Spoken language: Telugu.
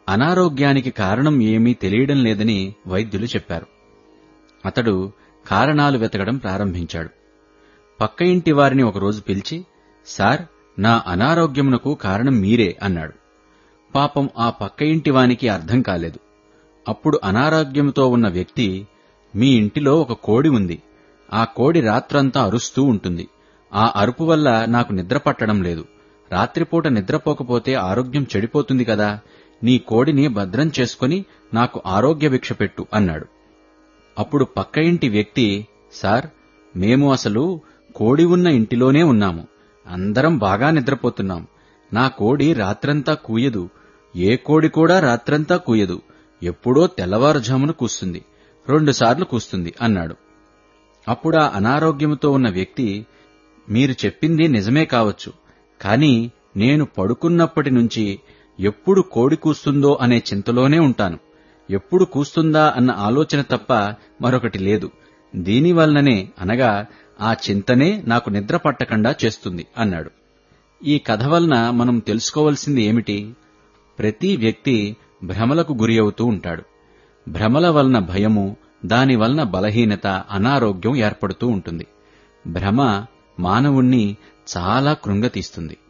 అనారోగ్యానికి కారణం ఏమీ తెలియడం లేదని వైద్యులు చెప్పారు అతడు కారణాలు వెతకడం ప్రారంభించాడు పక్క ఇంటి వారిని ఒకరోజు పిలిచి సార్ నా అనారోగ్యమునకు కారణం మీరే అన్నాడు పాపం ఆ పక్క ఇంటి వానికి అర్థం కాలేదు అప్పుడు అనారోగ్యంతో ఉన్న వ్యక్తి మీ ఇంటిలో ఒక కోడి ఉంది ఆ కోడి రాత్రంతా అరుస్తూ ఉంటుంది ఆ అరుపు వల్ల నాకు నిద్ర పట్టడం లేదు రాత్రిపూట నిద్రపోకపోతే ఆరోగ్యం చెడిపోతుంది కదా నీ కోడిని భద్రం చేసుకుని నాకు ఆరోగ్య భిక్ష పెట్టు అన్నాడు అప్పుడు పక్క ఇంటి వ్యక్తి సార్ మేము అసలు కోడి ఉన్న ఇంటిలోనే ఉన్నాము అందరం బాగా నిద్రపోతున్నాం నా కోడి రాత్రంతా కూయదు ఏ కోడి కూడా రాత్రంతా కూయదు ఎప్పుడో తెల్లవారుజామున కూస్తుంది రెండుసార్లు కూస్తుంది అన్నాడు అప్పుడా అనారోగ్యంతో ఉన్న వ్యక్తి మీరు చెప్పింది నిజమే కావచ్చు కాని నేను పడుకున్నప్పటి నుంచి ఎప్పుడు కోడి కూస్తుందో అనే చింతలోనే ఉంటాను ఎప్పుడు కూస్తుందా అన్న ఆలోచన తప్ప మరొకటి లేదు దీనివల్లనే అనగా ఆ చింతనే నాకు నిద్ర పట్టకుండా చేస్తుంది అన్నాడు ఈ కథ వలన మనం తెలుసుకోవలసింది ఏమిటి ప్రతి వ్యక్తి భ్రమలకు గురి అవుతూ ఉంటాడు భ్రమల వలన భయము దాని వలన బలహీనత అనారోగ్యం ఏర్పడుతూ ఉంటుంది భ్రమ మానవుణ్ణి చాలా కృంగతీస్తుంది